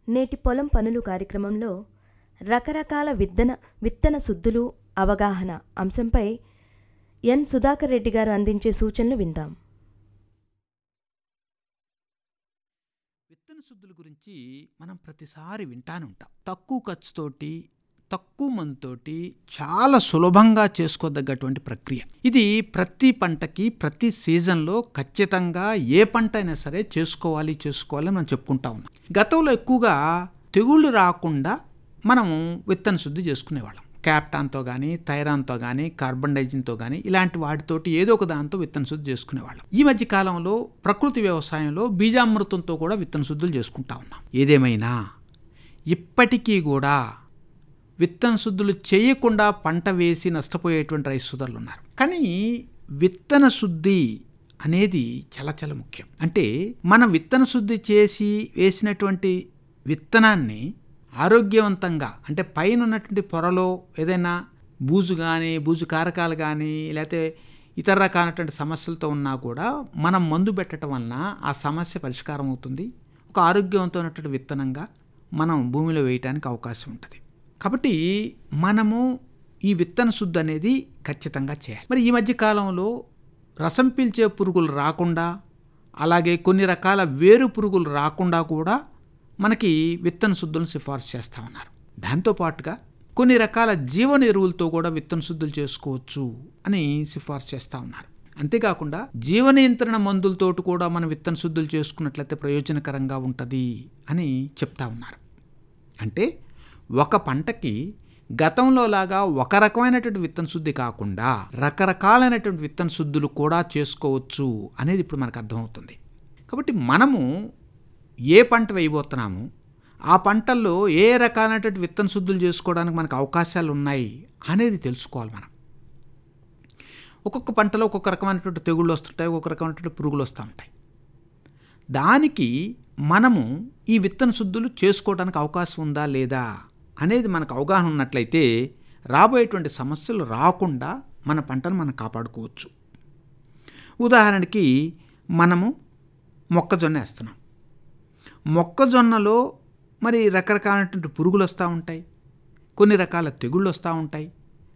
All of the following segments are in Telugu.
నేటి పొలం పనులు కార్యక్రమంలో రకరకాల విత్తన విత్తన శుద్ధులు అవగాహన అంశంపై ఎన్ సుధాకర్ రెడ్డి గారు అందించే సూచనలు విందాం విత్తన శుద్ధుల గురించి మనం ప్రతిసారి వింటానే ఉంటాం తక్కువ ఖర్చుతోటి తక్కువ మందుతోటి చాలా సులభంగా చేసుకోదగ్గటువంటి ప్రక్రియ ఇది ప్రతి పంటకి ప్రతి సీజన్లో ఖచ్చితంగా ఏ పంట అయినా సరే చేసుకోవాలి చేసుకోవాలి అని మనం చెప్పుకుంటా ఉన్నాం గతంలో ఎక్కువగా తెగుళ్ళు రాకుండా మనము విత్తన శుద్ధి చేసుకునేవాళ్ళం క్యాప్టాన్తో కానీ థైరాన్తో కానీ కార్బన్ డైజిన్తో కానీ ఇలాంటి వాటితోటి ఏదో ఒక దాంతో విత్తన శుద్ధి చేసుకునేవాళ్ళం ఈ మధ్య కాలంలో ప్రకృతి వ్యవసాయంలో బీజామృతంతో కూడా విత్తన శుద్ధులు చేసుకుంటా ఉన్నాం ఏదేమైనా ఇప్పటికీ కూడా విత్తన శుద్ధులు చేయకుండా పంట వేసి నష్టపోయేటువంటి రైతు సోదరులు ఉన్నారు కానీ విత్తన శుద్ధి అనేది చాలా చాలా ముఖ్యం అంటే మనం విత్తన శుద్ధి చేసి వేసినటువంటి విత్తనాన్ని ఆరోగ్యవంతంగా అంటే పైన ఉన్నటువంటి పొరలో ఏదైనా బూజు కానీ బూజు కారకాలు కానీ లేకపోతే ఇతర రకాలైనటువంటి సమస్యలతో ఉన్నా కూడా మనం మందు పెట్టడం వలన ఆ సమస్య పరిష్కారం అవుతుంది ఒక ఆరోగ్యవంతమైనటువంటి విత్తనంగా మనం భూమిలో వేయటానికి అవకాశం ఉంటుంది కాబట్టి మనము ఈ విత్తన శుద్ధి అనేది ఖచ్చితంగా చేయాలి మరి ఈ మధ్య కాలంలో రసం పీల్చే పురుగులు రాకుండా అలాగే కొన్ని రకాల వేరు పురుగులు రాకుండా కూడా మనకి విత్తన శుద్ధులను సిఫార్సు చేస్తూ ఉన్నారు దాంతోపాటుగా కొన్ని రకాల జీవన ఎరువులతో కూడా విత్తన శుద్ధులు చేసుకోవచ్చు అని సిఫార్సు చేస్తూ ఉన్నారు అంతేకాకుండా జీవ నియంత్రణ మందులతోటి కూడా మనం విత్తన శుద్ధులు చేసుకున్నట్లయితే ప్రయోజనకరంగా ఉంటుంది అని చెప్తా ఉన్నారు అంటే ఒక పంటకి గతంలో లాగా ఒక రకమైనటువంటి విత్తన శుద్ధి కాకుండా రకరకాలైనటువంటి విత్తన శుద్ధులు కూడా చేసుకోవచ్చు అనేది ఇప్పుడు మనకు అర్థమవుతుంది కాబట్టి మనము ఏ పంట వేయబోతున్నాము ఆ పంటల్లో ఏ రకాలైనటువంటి విత్తన శుద్ధులు చేసుకోవడానికి మనకు అవకాశాలు ఉన్నాయి అనేది తెలుసుకోవాలి మనం ఒక్కొక్క పంటలో ఒక్కొక్క రకమైనటువంటి తెగుళ్ళు వస్తుంటాయి ఒక్కొక్క రకమైనటువంటి పురుగులు వస్తూ ఉంటాయి దానికి మనము ఈ విత్తన శుద్ధులు చేసుకోవడానికి అవకాశం ఉందా లేదా అనేది మనకు అవగాహన ఉన్నట్లయితే రాబోయేటువంటి సమస్యలు రాకుండా మన పంటను మనం కాపాడుకోవచ్చు ఉదాహరణకి మనము మొక్కజొన్న వేస్తున్నాం మొక్కజొన్నలో మరి రకరకాలైనటువంటి పురుగులు వస్తూ ఉంటాయి కొన్ని రకాల తెగుళ్ళు వస్తూ ఉంటాయి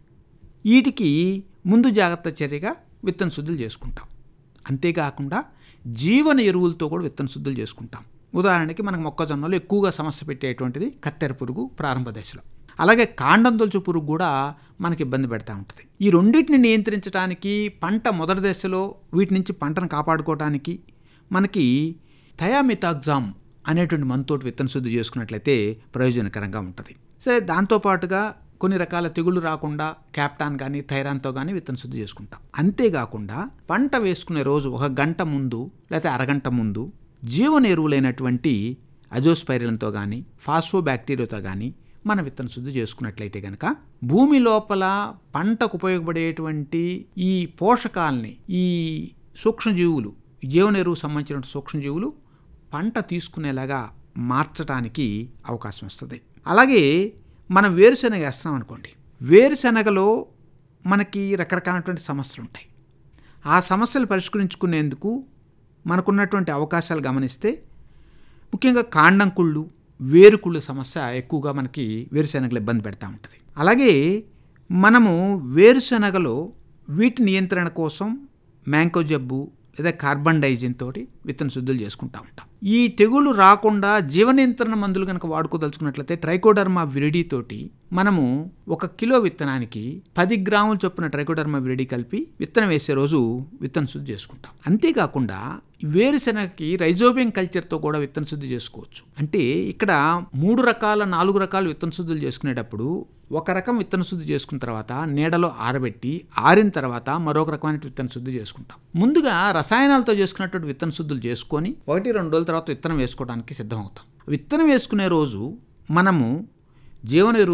వీటికి ముందు జాగ్రత్త చర్యగా విత్తన శుద్ధులు చేసుకుంటాం అంతేకాకుండా జీవన ఎరువులతో కూడా విత్తన శుద్ధులు చేసుకుంటాం ఉదాహరణకి మనకు మొక్కజొన్నలో ఎక్కువగా సమస్య పెట్టేటువంటిది కత్తెర పురుగు ప్రారంభ దశలో అలాగే కాండం తొలుచు పురుగు కూడా మనకి ఇబ్బంది పెడతా ఉంటుంది ఈ రెండింటిని నియంత్రించడానికి పంట మొదటి దశలో వీటి నుంచి పంటను కాపాడుకోవడానికి మనకి థయామితాగ్జామ్ అనేటువంటి మందుతోటి విత్తన శుద్ధి చేసుకున్నట్లయితే ప్రయోజనకరంగా ఉంటుంది సరే దాంతోపాటుగా కొన్ని రకాల తెగుళ్ళు రాకుండా క్యాప్టాన్ కానీ థైరాన్తో కానీ విత్తన శుద్ధి చేసుకుంటాం అంతేకాకుండా పంట వేసుకునే రోజు ఒక గంట ముందు లేకపోతే అరగంట ముందు జీవన ఎరువులైనటువంటి అజోస్పైరిలంతో కానీ ఫాస్ఫో బ్యాక్టీరియాతో కానీ మన విత్తన శుద్ధి చేసుకున్నట్లయితే కనుక భూమి లోపల పంటకు ఉపయోగపడేటువంటి ఈ పోషకాలని ఈ సూక్ష్మజీవులు జీవన ఎరువు సంబంధించిన సూక్ష్మజీవులు పంట తీసుకునేలాగా మార్చడానికి అవకాశం వస్తుంది అలాగే మనం వేరుశెనగ వేస్తున్నాం అనుకోండి వేరుశెనగలో మనకి రకరకాలైనటువంటి సమస్యలు ఉంటాయి ఆ సమస్యలు పరిష్కరించుకునేందుకు మనకున్నటువంటి అవకాశాలు గమనిస్తే ముఖ్యంగా కాండం కుళ్ళు వేరుకుళ్ళు సమస్య ఎక్కువగా మనకి వేరుశెనగలు ఇబ్బంది పెడతా ఉంటుంది అలాగే మనము వేరుశెనగలో వీటి నియంత్రణ కోసం మ్యాంకో జబ్బు లేదా కార్బన్ డైజిన్ తోటి విత్తన శుద్ధులు చేసుకుంటూ ఉంటాం ఈ తెగుళ్ళు రాకుండా జీవ నియంత్రణ మందులు కనుక వాడుకోదలుచుకున్నట్లయితే ట్రైకోడర్మా విరిడి తోటి మనము ఒక కిలో విత్తనానికి పది గ్రాముల చొప్పున ట్రైకోడర్మా విరిడి కలిపి విత్తనం వేసే రోజు విత్తన శుద్ధి చేసుకుంటాం అంతేకాకుండా వేరుశెనగకి రైజోబియం కల్చర్తో కూడా విత్తన శుద్ధి చేసుకోవచ్చు అంటే ఇక్కడ మూడు రకాల నాలుగు రకాల విత్తన శుద్ధులు చేసుకునేటప్పుడు ఒక రకం విత్తన శుద్ధి చేసుకున్న తర్వాత నీడలో ఆరబెట్టి ఆరిన తర్వాత మరొక రకమైన విత్తన శుద్ధి చేసుకుంటాం ముందుగా రసాయనాలతో చేసుకున్నటువంటి విత్తన శుద్ధులు చేసుకొని ఒకటి రెండు రోజుల తర్వాత విత్తనం వేసుకోవడానికి సిద్ధమవుతాం విత్తనం వేసుకునే రోజు మనము జీవన ఎరువు